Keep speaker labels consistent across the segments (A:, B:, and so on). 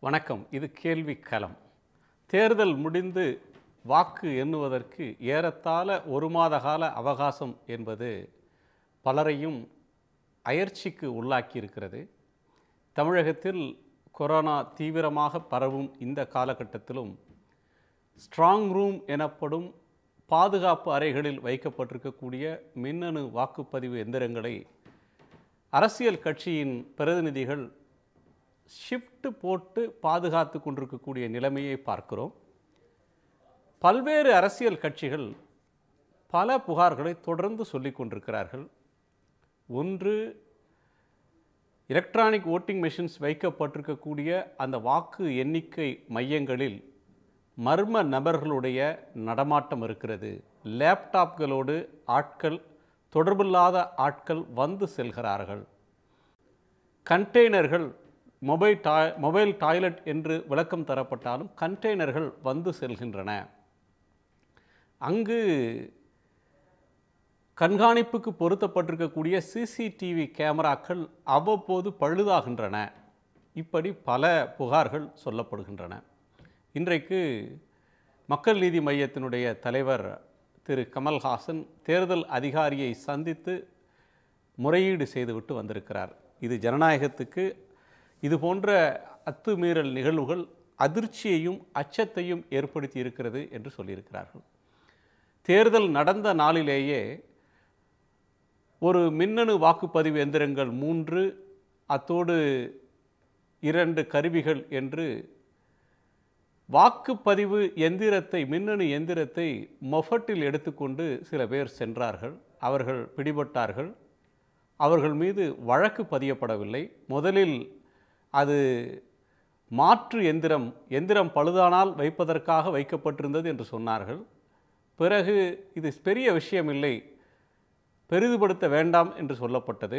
A: வணக்கம் இது கேள்வி களம் தேர்தல் முடிந்து வாக்கு எண்ணுவதற்கு ஏறத்தாழ ஒரு மாத கால அவகாசம் என்பது பலரையும் அயர்ச்சிக்கு உள்ளாக்கி இருக்கிறது தமிழகத்தில் கொரோனா தீவிரமாக பரவும் இந்த காலகட்டத்திலும் ஸ்ட்ராங் ரூம் எனப்படும் பாதுகாப்பு அறைகளில் வைக்கப்பட்டிருக்கக்கூடிய மின்னணு வாக்குப்பதிவு எந்திரங்களை அரசியல் கட்சியின் பிரதிநிதிகள் ஷிஃப்ட் போட்டு பாதுகாத்து கொண்டிருக்கக்கூடிய நிலைமையை பார்க்கிறோம் பல்வேறு அரசியல் கட்சிகள் பல புகார்களை தொடர்ந்து சொல்லிக் கொண்டிருக்கிறார்கள் ஒன்று எலக்ட்ரானிக் ஓட்டிங் மெஷின்ஸ் வைக்கப்பட்டிருக்கக்கூடிய அந்த வாக்கு எண்ணிக்கை மையங்களில் மர்ம நபர்களுடைய நடமாட்டம் இருக்கிறது லேப்டாப்களோடு ஆட்கள் தொடர்பில்லாத ஆட்கள் வந்து செல்கிறார்கள் கண்டெய்னர்கள் மொபைல் டாய் மொபைல் டாய்லெட் என்று விளக்கம் தரப்பட்டாலும் கண்டெய்னர்கள் வந்து செல்கின்றன அங்கு கண்காணிப்புக்கு பொருத்தப்பட்டிருக்கக்கூடிய சிசிடிவி கேமராக்கள் அவ்வப்போது பழுதாகின்றன இப்படி பல புகார்கள் சொல்லப்படுகின்றன இன்றைக்கு மக்கள் நீதி மையத்தினுடைய தலைவர் திரு கமல்ஹாசன் தேர்தல் அதிகாரியை சந்தித்து முறையீடு செய்துவிட்டு வந்திருக்கிறார் இது ஜனநாயகத்துக்கு இது போன்ற அத்துமீறல் நிகழ்வுகள் அதிர்ச்சியையும் அச்சத்தையும் ஏற்படுத்தி இருக்கிறது என்று சொல்லியிருக்கிறார்கள் தேர்தல் நடந்த நாளிலேயே ஒரு மின்னணு வாக்குப்பதிவு எந்திரங்கள் மூன்று அத்தோடு இரண்டு கருவிகள் என்று வாக்குப்பதிவு எந்திரத்தை மின்னணு எந்திரத்தை மொஃபட்டில் எடுத்துக்கொண்டு சில பேர் சென்றார்கள் அவர்கள் பிடிபட்டார்கள் அவர்கள் மீது வழக்கு பதியப்படவில்லை முதலில் அது மாற்று எந்திரம் எந்திரம் பழுதானால் வைப்பதற்காக வைக்கப்பட்டிருந்தது என்று சொன்னார்கள் பிறகு இது பெரிய விஷயமில்லை பெரிதுபடுத்த வேண்டாம் என்று சொல்லப்பட்டது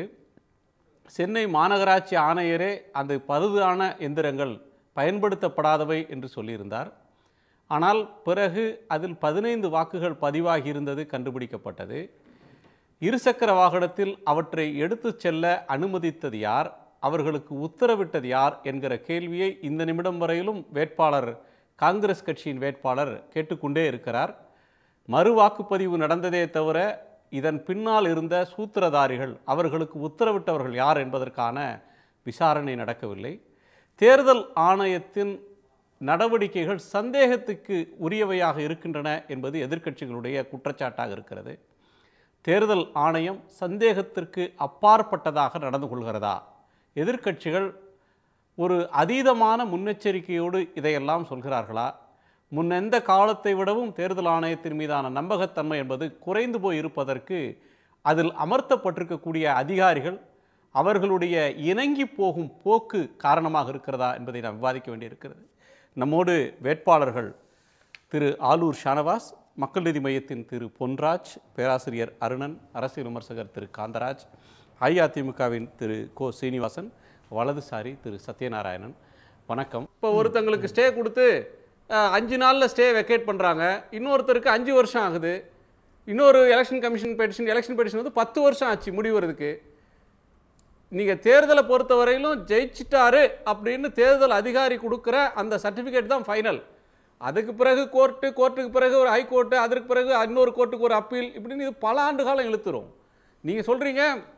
A: சென்னை மாநகராட்சி ஆணையரே அந்த பழுதான எந்திரங்கள் பயன்படுத்தப்படாதவை என்று சொல்லியிருந்தார் ஆனால் பிறகு அதில் பதினைந்து வாக்குகள் பதிவாகி இருந்தது கண்டுபிடிக்கப்பட்டது இருசக்கர வாகனத்தில் அவற்றை எடுத்துச் செல்ல அனுமதித்தது யார் அவர்களுக்கு உத்தரவிட்டது யார் என்கிற கேள்வியை இந்த நிமிடம் வரையிலும் வேட்பாளர் காங்கிரஸ் கட்சியின் வேட்பாளர் கேட்டுக்கொண்டே இருக்கிறார் மறு வாக்குப்பதிவு நடந்ததே தவிர இதன் பின்னால் இருந்த சூத்திரதாரிகள் அவர்களுக்கு உத்தரவிட்டவர்கள் யார் என்பதற்கான விசாரணை நடக்கவில்லை தேர்தல் ஆணையத்தின் நடவடிக்கைகள் சந்தேகத்துக்கு உரியவையாக இருக்கின்றன என்பது எதிர்க்கட்சிகளுடைய குற்றச்சாட்டாக இருக்கிறது தேர்தல் ஆணையம் சந்தேகத்திற்கு அப்பாற்பட்டதாக நடந்து கொள்கிறதா எதிர்க்கட்சிகள் ஒரு அதீதமான முன்னெச்சரிக்கையோடு இதையெல்லாம் சொல்கிறார்களா முன்னெந்த காலத்தை விடவும் தேர்தல் ஆணையத்தின் மீதான நம்பகத்தன்மை என்பது குறைந்து போய் இருப்பதற்கு அதில் அமர்த்தப்பட்டிருக்கக்கூடிய அதிகாரிகள் அவர்களுடைய இணங்கி போகும் போக்கு காரணமாக இருக்கிறதா என்பதை நாம் விவாதிக்க வேண்டியிருக்கிறது நம்மோடு வேட்பாளர்கள் திரு ஆலூர் ஷானவாஸ் மக்கள் நீதி மையத்தின் திரு பொன்ராஜ் பேராசிரியர் அருணன் அரசியல் விமர்சகர் திரு காந்தராஜ் அஇஅதிமுகவின் திரு கோ சீனிவாசன் வலதுசாரி திரு சத்யநாராயணன் வணக்கம் இப்போ ஒருத்தங்களுக்கு ஸ்டே கொடுத்து அஹ், அஞ்சு நாளில் ஸ்டே வெக்கேட் பண்ணுறாங்க இன்னொருத்தருக்கு அஞ்சு வருஷம் ஆகுது இன்னொரு election commission petition election petition வந்து பத்து வருஷம் ஆச்சு முடிவறதுக்கு நீங்கள் தேர்தலை பொறுத்தவரையிலும் ஜெயிச்சிட்டாரு அப்படின்னு தேர்தல் அதிகாரி கொடுக்குற அந்த சர்டிஃபிகேட் தான் ஃபைனல் அதுக்கு பிறகு கோர்ட்டு கோர்ட்டுக்கு பிறகு ஒரு ஹைகோர்ட்டு அதற்கு பிறகு இன்னொரு கோர்ட்டுக்கு ஒரு அப்பீல் இப்படின்னு இது பல ஆண்டு காலம் இழுத்துரும் நீங்கள் சொல்கிறீங்க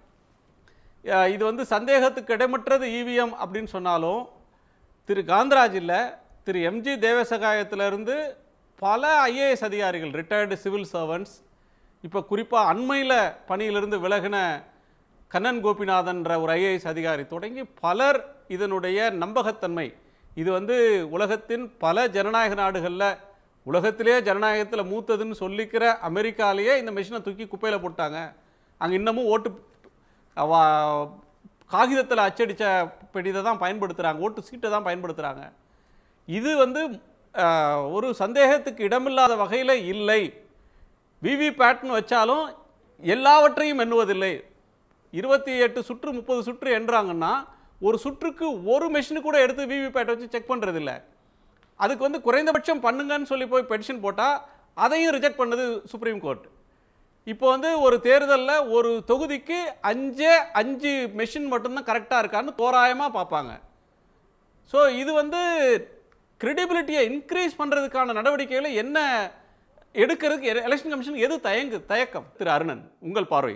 A: இது வந்து சந்தேகத்துக்கு இடமற்றது இவிஎம் அப்படின்னு சொன்னாலும் திரு காந்தராஜ் இல்லை திரு எம்ஜி தேவசகாயத்திலிருந்து பல ஐஏஎஸ் அதிகாரிகள் ரிட்டையர்டு சிவில் சர்வன்ட்ஸ் இப்போ குறிப்பாக அண்மையில் பணியிலிருந்து விலகின கண்ணன் கோபிநாதன்ற ஒரு ஐஏஎஸ் அதிகாரி தொடங்கி பலர் இதனுடைய நம்பகத்தன்மை இது வந்து உலகத்தின் பல ஜனநாயக நாடுகளில் உலகத்திலே ஜனநாயகத்தில் மூத்ததுன்னு சொல்லிக்கிற அமெரிக்காலேயே இந்த மிஷினை தூக்கி குப்பையில் போட்டாங்க அங்கே இன்னமும் ஓட்டு காகிதத்தில் அச்சடித்த பெடிதை தான் பயன்படுத்துகிறாங்க ஓட்டு சீட்டை தான் பயன்படுத்துகிறாங்க இது வந்து அஹ், ஒரு சந்தேகத்துக்கு இடமில்லாத வகையில் இல்லை விவிபேட்னு வச்சாலும் எல்லாவற்றையும் எண்ணுவதில்லை இருபத்தி எட்டு சுற்று முப்பது சுற்று எண்ணுறாங்கன்னா ஒரு சுற்றுக்கு ஒரு மெஷினு கூட எடுத்து விவிபேட் வச்சு செக் பண்ணுறதில்ல அதுக்கு வந்து குறைந்தபட்சம் பண்ணுங்கன்னு சொல்லி போய் பெட்டிஷன் போட்டால் அதையும் ரிஜெக்ட் பண்ணது சுப்ரீம் கோர்ட் இப்போ வந்து ஒரு தேர்தலில் ஒரு தொகுதிக்கு அஞ்சே அஞ்சு மெஷின் மட்டும்தான் கரெக்டாக இருக்கான்னு தோராயமாக பார்ப்பாங்க ஸோ இது வந்து கிரெடிபிலிட்டியை இன்க்ரீஸ் பண்ணுறதுக்கான நடவடிக்கைகளை என்ன எடுக்கிறதுக்கு எலெக்ஷன் கமிஷன் எது தயங்கு தயக்கம் திரு அருணன் உங்கள் பார்வை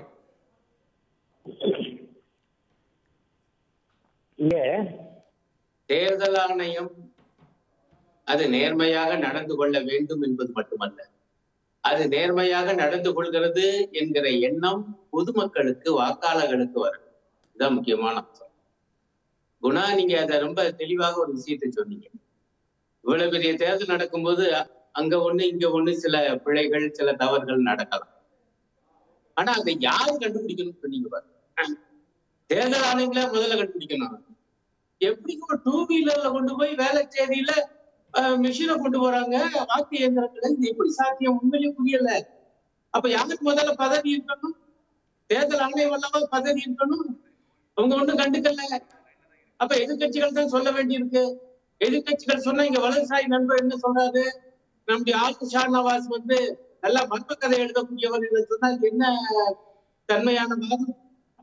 B: இங்க
C: தேர்தல் ஆணையம் அது நேர்மையாக நடந்து கொள்ள வேண்டும் என்பது மட்டுமல்ல அது நேர்மையாக நடந்து கொள்கிறது என்கிற எண்ணம் பொதுமக்களுக்கு வாக்காளர்களுக்கு வரும் இதுதான் முக்கியமான அம்சம் குணா நீங்க அதை ரொம்ப தெளிவாக ஒரு விஷயத்தை சொன்னீங்க இவ்வளவு பெரிய தேர்தல் நடக்கும்போது அங்க ஒண்ணு இங்க ஒண்ணு சில பிழைகள் சில தவறுகள் நடக்கலாம் ஆனா அதை யாரு கண்டுபிடிக்கணும்னு சொன்னீங்க பாருங்க தேர்தல் ஆணையங்களே முதல்ல கண்டுபிடிக்கணும் எப்படி ஒரு டூ வீலர்ல கொண்டு போய் வேலைச்சேரியில மிஷினை கொண்டு போறாங்க வாக்கு இயந்திரத்துல இது எப்படி சாத்தியம் உண்மையிலேயே புரியல அப்ப யாருக்கு முதல்ல பதவி இருக்கணும் தேர்தல் ஆணையம் அல்லவா பதவி இருக்கணும் அவங்க ஒண்ணும் கண்டுக்கல அப்ப எதிர்கட்சிகள் தான் சொல்ல வேண்டியிருக்கு எதிர்கட்சிகள் சொன்னா இங்க வலதுசாரி நண்பர் என்ன சொல்றாரு நம்முடைய ஆக்கு ஷானவாஸ் வந்து நல்லா மர்ம கதை எழுதக்கூடியவர் இதை சொன்னா இது என்ன தன்மையான வாதம்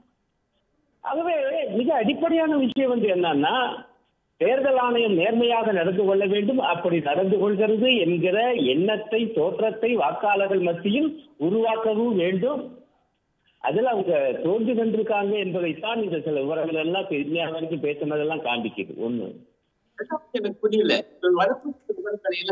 B: ஆகவே மிக அடிப்படையான விஷயம் வந்து என்னன்னா தேர்தல் ஆணையம் நேர்மையாக நடந்து கொள்ள வேண்டும் அப்படி நடந்து கொள்கிறது என்கிற எண்ணத்தை தோற்றத்தை வாக்காளர்கள் மத்தியில் உருவாக்கவும் வேண்டும் அதுல அவங்க தோன்றி வந்திருக்காங்க என்பதைத்தான் இந்த சில விவரங்கள் எல்லாம் பெருமையாக வரைக்கும் பேசினதெல்லாம் காண்பிக்குது ஒண்ணு
C: அதான் எனக்கு புரியல இப்ப வரப்பு விவரங்களையில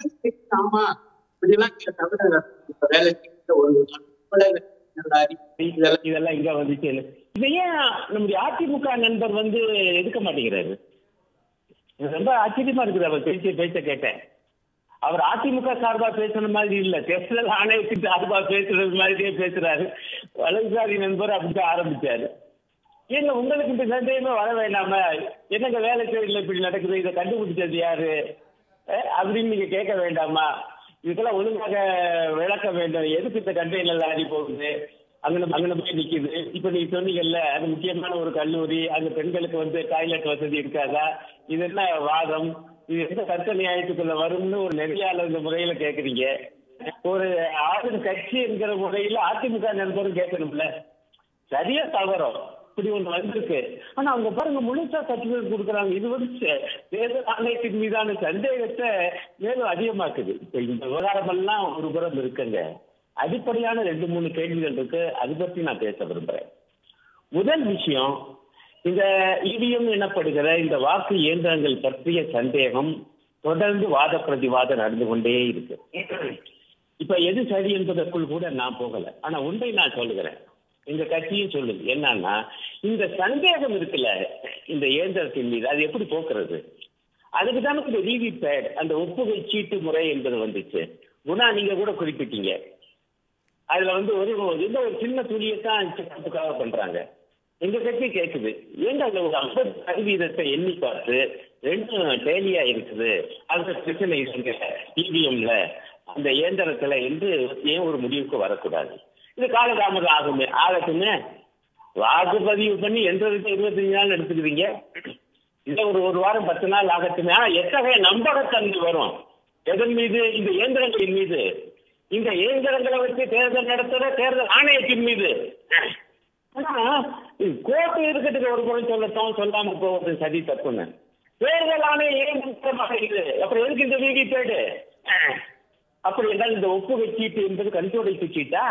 C: ஆமா இப்படிலாம் இங்க தமிழக இப்ப வேலை செய்கிற ஒரு தமிழக அறிக்கை இதெல்லாம்
B: இதெல்லாம் இங்க வந்துச்சு இதை ஏன் நம்முடைய அதிமுக நண்பர் வந்து எடுக்க மாட்டேங்கிறாரு எனக்கு ரொம்ப ஆச்சரியமா இருக்குது அவர் பேசிய பேச்ச கேட்டேன் அவர் அதிமுக சார்பா பேசுன மாதிரி இல்ல தேர்தல் ஆணையத்தின் சார்பா பேசுறது மாதிரியே பேசுறாரு வலதுசாரி நண்பர் அப்படிதான் ஆரம்பிச்சாரு ஏங்க உங்களுக்கு இந்த சந்தேகமே வர வேண்டாம என்னங்க வேலை செய்யல இப்படி நடக்குது இதை கண்டுபிடிச்சது யாரு அஹ் அப்படின்னு நீங்க கேட்க வேண்டாமா இதுக்கெல்லாம் ஒழுங்காக விளக்க வேண்டும் எதுக்கு இந்த கண்டெய்னர் லாரி போகுது அங்கே அங்கே போய் நிக்குது இப்ப நீ சொன்னீங்கல்ல அது முக்கியமான ஒரு கல்லூரி அங்க பெண்களுக்கு வந்து டாய்லெட் வசதி இருக்காதா இது என்ன வாதம் இது எந்த சட்ட நியாயத்துக்குள்ள வரும்னு ஒரு நெறியாளர் இந்த முறையில கேக்குறீங்க ஒரு ஆளும் கட்சி என்கிற முறையில அதிமுக நண்பரும் கேட்கணும்ல சரியா தவறோ இப்படி ஒண்ணு வந்திருக்கு ஆனா அவங்க பாருங்க முழுசா சர்டிபிகேட் கொடுக்குறாங்க இது வந்து சே- தேர்தல் ஆணையத்தின் மீதான சந்தேகத்தை மேலும் அதிகமாக்குது இப்ப இந்த விவகாரம் எல்லாம் ஒரு புறம் இருக்குங்க அடிப்படையான ரெண்டு மூணு கேள்விகள் இருக்கு அது பத்தி நான் பேச விரும்புறேன் முதல் விஷயம் இந்த இவிஎம் எனப்படுகிற இந்த வாக்கு இயந்திரங்கள் பற்றிய சந்தேகம் தொடர்ந்து வாத பிரதிவாதம் நடந்து கொண்டே இருக்கு இப்ப எது சரி என்பதற்குள் கூட நான் போகல ஆனா உண்மை நான் சொல்லுகிறேன் எங்க கட்சியும் சொல்லுது என்னன்னா இந்த சந்தேகம் இருக்குல்ல இந்த இயந்திரத்தின் மீது அது எப்படி போக்குறது அதுக்கு தானே இந்த விவி பேட் அந்த ஒப்புகை சீட்டு முறை என்பது வந்துச்சு குணா நீங்க கூட குறிப்பிட்டீங்க அதுல வந்து ஒரு இந்த ஒரு சின்ன துளியத்தான் செக்கப்புக்காக பண்றாங்க எங்க கட்சி கேக்குது ஏங்க அதுல ஒரு ஐம்பது சதவீதத்தை எண்ணி பார்த்து ரெண்டும் டேலியா இருக்குது அந்த பிரச்சனை இருக்குங்க இவிஎம்ல அந்த இயந்திரத்துல என்று ஏன் ஒரு முடிவுக்கு வரக்கூடாது இது காலதாமதம் ஆகுமே ஆகட்டுமே வாக்குப்பதிவு பண்ணி எண்பதுக்கு இருபத்தஞ்சு நாள் எடுத்துக்கிறீங்க இதை ஒரு ஒரு வாரம் பத்து நாள் ஆகட்டுமே ஆனா எத்தகைய நம்பகத்தன்மை வரும் எதன் மீது இந்த இயந்திரங்களின் மீது இந்த இயந்திரங்களை வச்சு தேர்தல் நடத்துற தேர்தல் ஆணையத்தின் மீது ஆனா கோர்ட்டு இருக்கட்டுக்கு ஒரு முறை சொல்லட்டும் சொல்லாம போவது சரி தப்புன்னு தேர்தல் ஆணையம் ஏன் முக்கியமாக இது அப்புறம் எதுக்கு இந்த விவி பேடு அப்படி என்றால் இந்த ஒப்புகை சீட்டு என்பது கண்துடைப்பு சீட்டா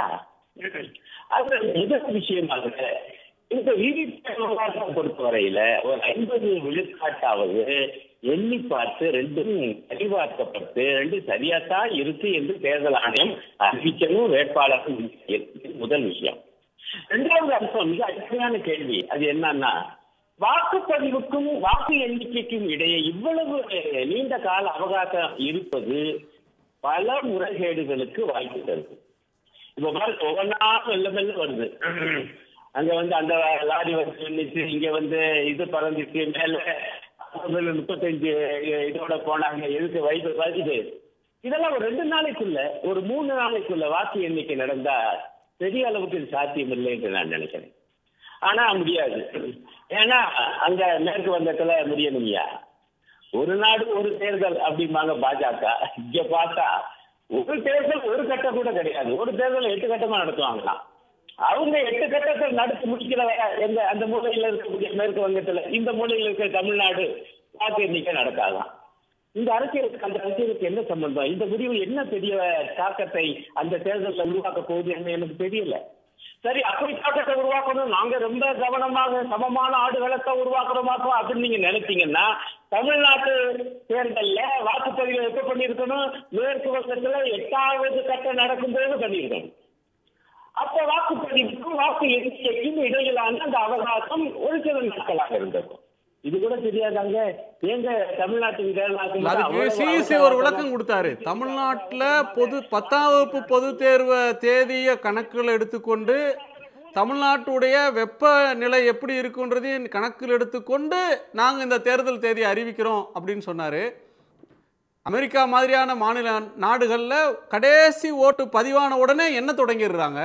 B: அது முதல் விஷயமாக இந்த விவி விவகாரத்தை பொறுத்த வரையில ஒரு ஐம்பது விழுக்காட்டாவது எண்ணி பார்த்து ரெண்டும் சரிபார்க்கப்பட்டு ரெண்டும் சரியாத்தான் இருக்கு என்று தேர்தல் ஆணையம் அறிவிக்கணும் வேட்பாளர்கள் இது முதல் விஷயம் இரண்டாவது அம்சம் மிக அடிப்படையான கேள்வி அது என்னன்னா வாக்குப்பதிவுக்கும் வாக்கு எண்ணிக்கைக்கும் இடையே இவ்வளவு நீண்ட கால அவகாசம் இருப்பது பல முறைகேடுகளுக்கு வாய்ப்பு தருது இப்ப பாருங்க ஒவ்வொன்றா மெல்ல மெல்ல வருது அங்க வந்து அந்த லாரி வந்து நின்னுச்சு இங்க வந்து இது பறந்துச்சு மேல முதல்ல முப்பத்தஞ்சு இதோட போனாங்க எதுக்கு வயது வருது இதெல்லாம் ஒரு ரெண்டு நாளைக்குள்ள ஒரு மூணு நாளைக்குள்ள வாக்கு எண்ணிக்கை நடந்தா பெரிய அளவுக்கு இது சாத்தியம் இல்லை என்று நான் நினைக்கிறேன் ஆனா முடியாது ஏன்னா அங்க மேற்கு வங்கத்துல முடியணும்யா ஒரு நாடு ஒரு தேர்தல் அப்படிம்பாங்க பாஜக இங்க பார்த்தா ஒரு தேர்தல் ஒரு கட்டம் கூட கிடையாது ஒரு தேர்தல் எட்டு கட்டமா நடத்துவாங்களாம் அவங்க எட்டு கட்டத்தை நடத்தி முடிக்கிற எங்க அந்த மூலையில இருக்கக்கூடிய மேற்கு வங்கத்துல இந்த மூலையில இருக்கிற தமிழ்நாடு வாக்கு எண்ணிக்கை நடக்காதான் இந்த அரசியலுக்கு அந்த அரசியலுக்கு என்ன சம்பந்தம் இந்த முடிவு என்ன பெரிய தாக்கத்தை அந்த தேர்தலில் உருவாக்க போகுது என்ன எனக்கு தெரியல சரி அப்படி தாக்கத்தை உருவாக்கணும் நாங்க ரொம்ப கவனமாக சமமான ஆடுகளத்தை உருவாக்குறோமாக்கோ அப்படின்னு நீங்க நினைச்சீங்கன்னா தமிழ்நாட்டு தேர்தல்ல வாக்குப்பதிவு எப்ப பண்ணிருக்கணும் மேற்கு வங்கத்துல எட்டாவது கட்டம் நடக்கும்போது பண்ணிருக்கணும் அப்ப வாக்குப்பதிவுக்கும் வாக்கு எண்ணிக்கைக்கும் இடையிலான அந்த அவகாசம் ஒரு சில நாட்களாக இருந்தது இது கூட தெரியாதாங்க ஏங்க தமிழ்நாட்டின் கேரளாவுக்கு மட்டும்
A: அதுக்கு
B: அவ்வளவு
A: சிஇசி ஒரு விளக்கம் கொடுத்தாரு தமிழ்நாட்டில் பொது பத்தாம் வகுப்பு பொது தேர்வு தேதிய கணக்கில் எடுத்துக்கொண்டு தமிழ்நாட்டுடைய வெப்பநிலை எப்படி இருக்குன்றதையும் கணக்கில் எடுத்துக்கொண்டு நாங்கள் இந்த தேர்தல் தேதியை அறிவிக்கிறோம் அப்படின்னு சொன்னார் அமெரிக்கா மாதிரியான மாநில நாடுகளில் கடைசி ஓட்டு பதிவான உடனே என்ன தொடங்கிடுறாங்க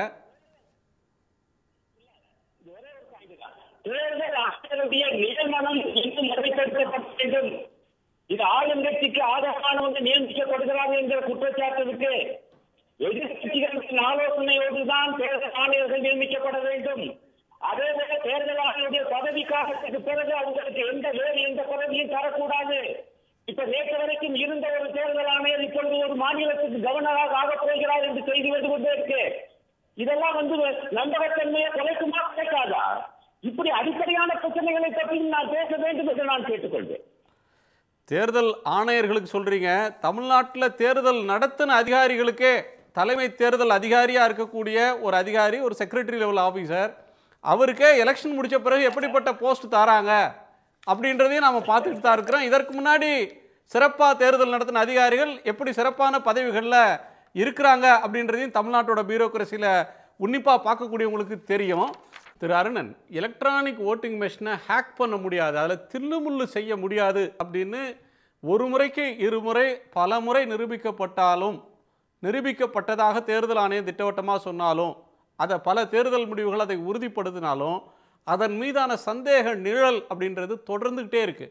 B: தேர்தல் ஆணையருடைய நியமனம் இன்னும் நிறைவேற்றப்பட வேண்டும் இது ஆளுங்கட்சிக்கு ஆதரவானவங்க நியமிக்கப்படுகிறார்கள் என்கிற குற்றச்சாட்டு இருக்கு எதிர்கட்சிகளின் ஆலோசனையோடு தான் தேர்தல் ஆணையர்கள் நியமிக்கப்பட வேண்டும் அதே போல தேர்தல் ஆணையருடைய பதவி காலத்துக்கு பிறகு அவங்களுக்கு எந்த வேறு எந்த பதவியும் தரக்கூடாது இப்ப நேற்று வரைக்கும் இருந்த ஒரு தேர்தல் ஆணையர் இப்பொழுது ஒரு மாநிலத்துக்கு கவர்னராக ஆகப் போகிறார் என்று செய்தி வந்து கொண்டே இருக்கு இதெல்லாம் வந்து நம்பகத்தன்மையை குறைக்குமா குறைக்காதா இப்படி அடிப்படையான பிரச்சனைகளை பற்றி நான் பேச வேண்டும் என்று நான் கேட்டுக்கொள்வேன்
A: தேர்தல் ஆணையர்களுக்கு சொல்றீங்க தமிழ்நாட்டில் தேர்தல் நடத்தின அதிகாரிகளுக்கே தலைமை தேர்தல் அதிகாரியாக இருக்கக்கூடிய ஒரு அதிகாரி ஒரு செக்ரட்டரி லெவல் ஆஃபீஸர் அவருக்கே எலெக்ஷன் முடிச்ச பிறகு எப்படிப்பட்ட போஸ்ட் தராங்க அப்படின்றதையும் நாம் பார்த்துட்டு தான் இருக்கிறோம் இதற்கு முன்னாடி சிறப்பாக தேர்தல் நடத்தின அதிகாரிகள் எப்படி சிறப்பான பதவிகளில் இருக்கிறாங்க அப்படின்றதையும் தமிழ்நாட்டோட பியூரோக்ரஸியில் உன்னிப்பாக பார்க்கக்கூடியவங்களுக்கு தெரியும் திரு அருணன் எலக்ட்ரானிக் ஓட்டிங் மெஷினை ஹேக் பண்ண முடியாது அதில் தில்லுமுள்ளு செய்ய முடியாது அப்படின்னு ஒரு முறைக்கு இருமுறை பல முறை நிரூபிக்கப்பட்டாலும் நிரூபிக்கப்பட்டதாக தேர்தல் ஆணையம் திட்டவட்டமாக சொன்னாலும் அதை பல தேர்தல் முடிவுகள் அதை உறுதிப்படுத்தினாலும் அதன் மீதான சந்தேக நிழல் அப்படின்றது தொடர்ந்துக்கிட்டே இருக்குது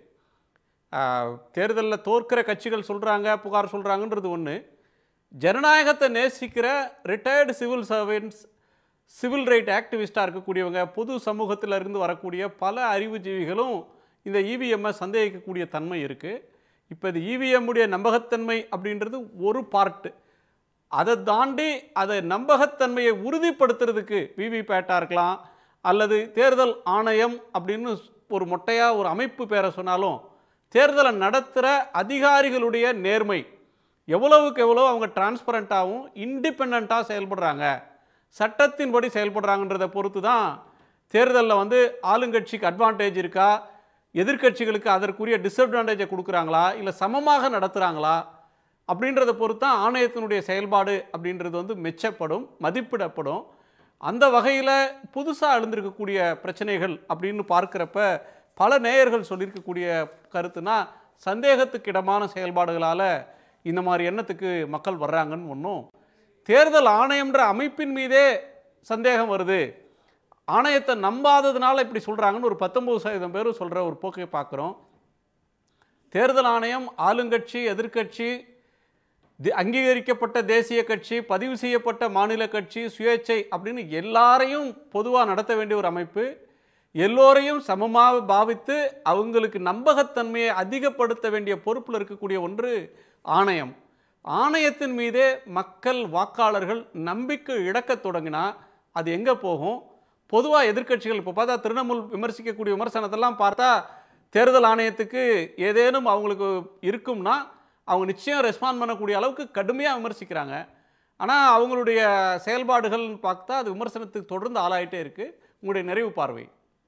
A: தேர்தலில் தோற்கிற கட்சிகள் சொல்கிறாங்க புகார் சொல்கிறாங்கன்றது ஒன்று ஜனநாயகத்தை நேசிக்கிற retired civil servants civil right ஆக்டிவிஸ்டாக இருக்கக்கூடியவங்க பொது சமூகத்தில் இருந்து வரக்கூடிய பல அறிவுஜீவிகளும் இந்த இவிஎம்மை சந்தேகிக்கக்கூடிய தன்மை இருக்குது இப்போ இது EVM உடைய நம்பகத்தன்மை அப்படின்றது ஒரு பார்ட்டு அதை தாண்டி அதை நம்பகத்தன்மையை உறுதிப்படுத்துறதுக்கு விவிபேட்டாக இருக்கலாம் அல்லது தேர்தல் ஆணையம் அப்படின்னு ஒரு மொட்டையாக ஒரு அமைப்பு பேரை சொன்னாலும் தேர்தலை நடத்துகிற அதிகாரிகளுடைய நேர்மை எவ்வளவுக்கு எவ்வளோ அவங்க டிரான்ஸ்பரண்ட்டாகவும் இண்டிபெண்ட்டாக செயல்படுறாங்க சட்டத்தின்படி செயல்படுறாங்கன்றதை பொறுத்து தான் தேர்தலில் வந்து ஆளுங்கட்சிக்கு அட்வான்டேஜ் இருக்கா எதிர்க்கட்சிகளுக்கு அதற்குரிய டிஸ்அட்வான்டேஜை கொடுக்குறாங்களா இல்லை சமமாக நடத்துகிறாங்களா அப்படின்றத பொறுத்து தான் ஆணையத்தினுடைய செயல்பாடு அப்படின்றது வந்து மெச்சப்படும் மதிப்பிடப்படும் அந்த வகையில் புதுசாக எழுந்திருக்கக்கூடிய பிரச்சனைகள் அப்படின்னு பார்க்குறப்ப பல நேயர்கள் சொல்லியிருக்கக்கூடிய கருத்துனா சந்தேகத்துக்கிடமான செயல்பாடுகளால் இந்த மாதிரி எண்ணத்துக்கு மக்கள் வர்றாங்கன்னு ஒன்றும் தேர்தல் ஆணையம்ன்ற அமைப்பின் மீதே சந்தேகம் வருது ஆணையத்தை நம்பாததுனால இப்படி சொல்கிறாங்கன்னு ஒரு பத்தொம்பது சதவீதம் பேர் சொல்கிற ஒரு போக்கை பார்க்குறோம் தேர்தல் ஆணையம் ஆளுங்கட்சி எதிர்க்கட்சி தி- அங்கீகரிக்கப்பட்ட தேசிய கட்சி பதிவு செய்யப்பட்ட மாநில கட்சி சுயேட்சை அப்படின்னு எல்லாரையும் பொதுவாக நடத்த வேண்டிய ஒரு அமைப்பு எல்லோரையும் சமமாக பாவித்து அவங்களுக்கு நம்பகத்தன்மையை அதிகப்படுத்த வேண்டிய பொறுப்பில் இருக்கக்கூடிய ஒன்று ஆணையம் ஆணையத்தின் மீதே மக்கள் வாக்காளர்கள் நம்பிக்கை இழக்கத் தொடங்கினா அது எங்கே போகும் பொதுவாக எதிர்க்கட்சிகள் இப்போ பார்த்தா திரிணாமுல் விமர்சிக்கக்கூடிய விமர்சனத்தெல்லாம் பார்த்தா தேர்தல் ஆணையத்துக்கு ஏதேனும் அவங்களுக்கு இருக்கும்னா அவங்க நிச்சயம் ரெஸ்பாண்ட் பண்ணக்கூடிய அளவுக்கு கடுமையாக விமர்சிக்கிறாங்க ஆனால் அவங்களுடைய செயல்பாடுகள்னு பார்த்தா அது விமர்சனத்துக்கு தொடர்ந்து ஆளாயிட்டே இருக்குது உங்களுடைய நிறைவு பார்வை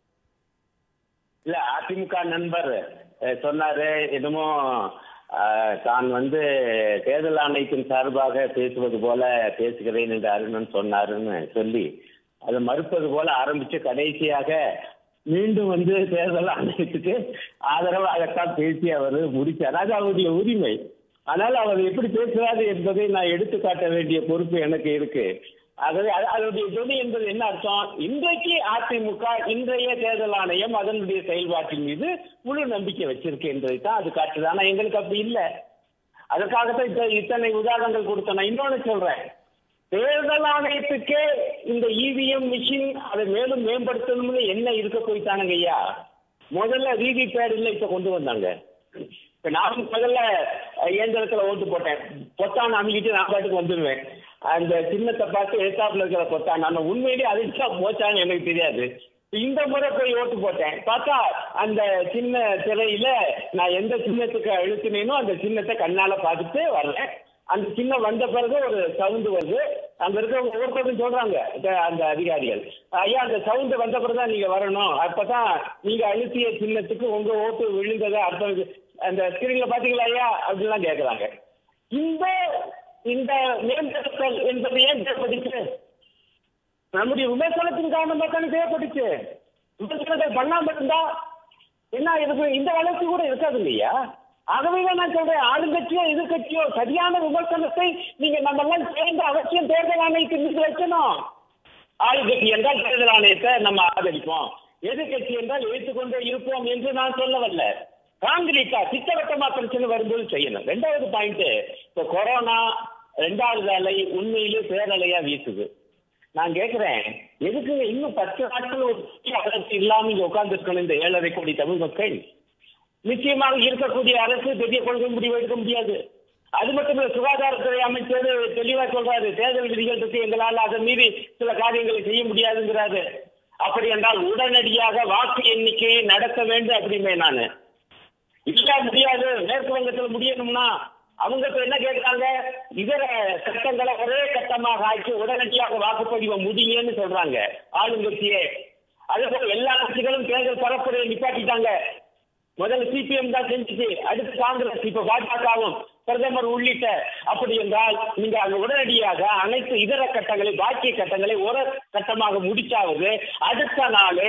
B: இல்ல அதிமுக நண்பர் அஹ், சொன்னாரு என்னமோ அஹ், தான் வந்து தேர்தல் ஆணையத்தின் சார்பாக பேசுவது போல பேசுகிறேன் என்று அருணன் சொன்னாருன்னு சொல்லி அதை மறுப்பது போல ஆரம்பிச்சு கடைசியாக மீண்டும் வந்து தேர்தல் ஆணையத்துக்கு ஆதரவாகத்தான் பேசி அவர் முடிச்சார் அது அவருடைய உரிமை ஆனால் அவர் எப்படி பேசுறாரு என்பதை நான் எடுத்து காட்ட வேண்டிய பொறுப்பு எனக்கு இருக்கு ஆகவே அது- அதனுடைய துணை என்பது என்ன அர்த்தம் இன்றைக்கு அதிமுக இன்றைய தேர்தல் ஆணையம் அதனுடைய செயல்பாட்டின் மீது முழு நம்பிக்கை வச்சிருக்கு என்பதை தான் அது காட்டுது ஆனா எங்களுக்கு அப்படி இல்லை அதற்காகத்தான் இப்ப இத்தனை உதாரணங்கள் கொடுத்தேன் நான் இன்னொன்னு சொல்றேன் தேர்தல் ஆணையத்துக்கே இந்த இவிஎம் மிஷின் அதை மேலும் மேம்படுத்தணும்னு என்ன இருக்க போயிட்டானுங்க ஐயா முதல்ல விவி பேட் இல்ல இப்ப கொண்டு வந்தாங்க இப்ப நான் முதல்ல அஹ், இயந்திரத்துல ஓட்டு போட்டேன் பொத்தான் அமைக்கிட்டு நான் பாட்டுக்கு வந்துடுவேன் அந்த சின்னத்தை பார்த்து எதிர்த்தாப்புல இருக்கிற பொத்தான் நான் உண்மையிலேயே அதுக்கு போச்சான்னு எனக்கு தெரியாது இந்த முறை போய் ஓட்டு போட்டேன் பார்த்தா அந்த சின்ன திரையில நான் எந்த சின்னத்துக்கு அழுத்தினேனோ அந்த சின்னத்தை கண்ணால பார்த்துட்டு வர்றேன் அந்த சின்னம் வந்த பிறகு ஒரு சவுண்டு வருது அங்க இருக்கிறவங்க ஒவ்வொருத்தரும் சொல்றாங்க இந்த- அந்த அதிகாரிகள் ஐயா அந்த சவுண்டு வந்த பிறகு தான் நீங்க வரணும் அப்பதான் நீங்க அழுத்திய சின்னத்துக்கு உங்க ஓட்டு விழுந்ததை அர்த்தம் இது. அந்த ஸ்கிரீன்ல பாத்தீங்களா ஐயா அப்படிலாம் கேக்குறாங்க இந்த இந்த மேம்படுத்தல் என்பது ஏன் தேவைப்பட்டுச்சு நம்முடைய விமர்சனத்தின் காரணமாக தானே தேவைப்பட்டுச்சு விமர்சனத்தை பண்ணாம இருந்தா என்ன இருக்கு இந்த வளர்ச்சி கூட இருக்காது இல்லையா ஆகவே தான் நான் சொல்றேன் ஆளுங்கட்சியோ எதிர்கட்சியோ சரியான விமர்சனத்தை நீங்க நம்ம எல்லாம் சேர்ந்து அவசியம் தேர்தல் ஆணையத்துக்கு வைக்கணும் ஆளுங்கட்சி என்றால் தேர்தல் ஆணையத்தை நம்ம ஆதரிப்போம் எதிர்கட்சி என்றால் ஏற்றுக்கொண்டே இருப்போம் என்று நான் சொல்ல வரல காங்கிரீட்டா திட்டவட்டமா பிரச்சனை வரும்போது செய்யணும் ரெண்டாவது பாயிண்ட் இப்ப கொரோனா ரெண்டாவது அலை உண்மையிலே பேரலையா வீசுது நான் கேக்குறேன் எதுக்கு இன்னும் பத்து நாட்கள் ஒரு புதிய அரசு இல்லாம இங்க உட்கார்ந்து இந்த ஏழரை கோடி தமிழ் மக்கள் நிச்சயமாக இருக்கக்கூடிய அரசு பெரிய கொள்கை முடிவு எடுக்க முடியாது அது மட்டும் இல்ல சுகாதாரத்துறை அமைச்சர் தெளிவா சொல்றாரு தேர்தல் விதிகள் பற்றி எங்களால் அதை மீறி சில காரியங்களை செய்ய முடியாதுங்கிறாரு அப்படி என்றால் உடனடியாக வாக்கு எண்ணிக்கையை நடத்த வேண்டும் அப்படிமே நானு இல்ல முடியாது மேற்கு வங்கத்தில் முடியணும்னா அவங்க இப்ப என்ன கேட்கிறாங்க இதர சட்டங்களை ஒரே கட்டமாக ஆக்கி உடனடியாக வாக்குப்பதிவை முடியுங்கன்னு சொல்றாங்க ஆளுங்கட்சியே அதே போல எல்லா கட்சிகளும் தேர்தல் பரப்புரையை நிப்பாட்டிட்டாங்க முதல்ல சிபிஎம் தான் செஞ்சுச்சு அடுத்து காங்கிரஸ் இப்ப பாஜகவும் பிரதமர் உள்ளிட்ட அப்படி என்றால் நீங்க அங்க உடனடியாக அனைத்து இதர கட்டங்களை பாக்கிய கட்டங்களை ஒரு கட்டமாக முடிச்சாவது அடுத்த நாளே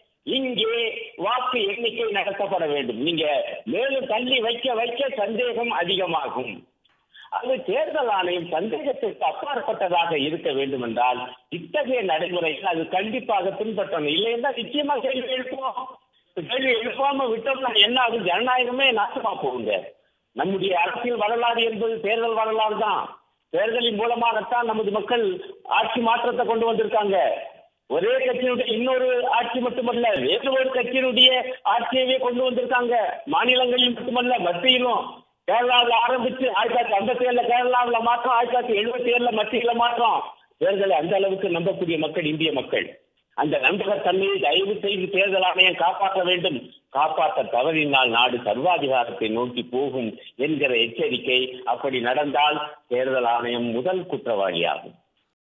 B: இங்கே வாக்கு எண்ணிக்கை நடத்தப்பட வேண்டும் நீங்க மேலும் தள்ளி வைக்க வைக்க சந்தேகம் அதிகமாகும் அது தேர்தல் ஆணையம் சந்தேகத்திற்கு அப்பாற்பட்டதாக இருக்க வேண்டும் என்றால் இத்தகைய நடைமுறைகள் அது கண்டிப்பாக பின்பற்றணும் இல்லைன்னா நிச்சயமா கேள்வி எழுப்புவோம் இப்ப கேள்வி எழுப்பாம விட்டோம்னா என்ன ஆகும் ஜனநாயகமே நாசமா போகுங்க நம்முடைய அரசியல் வரலாறு என்பது தேர்தல் வரலாறு தான் தேர்தலின் மூலமாகத்தான் நமது மக்கள் ஆட்சி மாற்றத்தை கொண்டு வந்திருக்காங்க ஒரே கட்சியினுடைய இன்னொரு ஆட்சி மட்டுமல்ல வேறு ஒரு கட்சியினுடைய ஆட்சியவே கொண்டு வந்திருக்காங்க மாநிலங்களில் மட்டுமல்ல மத்தியிலும் கேரளாவில் ஆரம்பிச்சு ஆயிரத்தி தொள்ளாயிரத்தி ஐம்பத்தி ஏழுல கேரளாவில் மாற்றம் ஆயிரத்தி தொள்ளாயிரத்தி எழுபத்தி ஏழுல மத்தியில மாற்றம் தேர்தலை அந்த அளவுக்கு நம்பக்கூடிய மக்கள் இந்திய மக்கள் அந்த நம்பகத்தன்மையை தயவு செய்து தேர்தல் ஆணையம் காப்பாற்ற வேண்டும் காப்பாற்ற தவறினால் நாடு சர்வாதிகாரத்தை நோக்கி போகும் என்கிற எச்சரிக்கை அப்படி நடந்தால் தேர்தல் ஆணையம் முதல் குற்றவாளியாகும்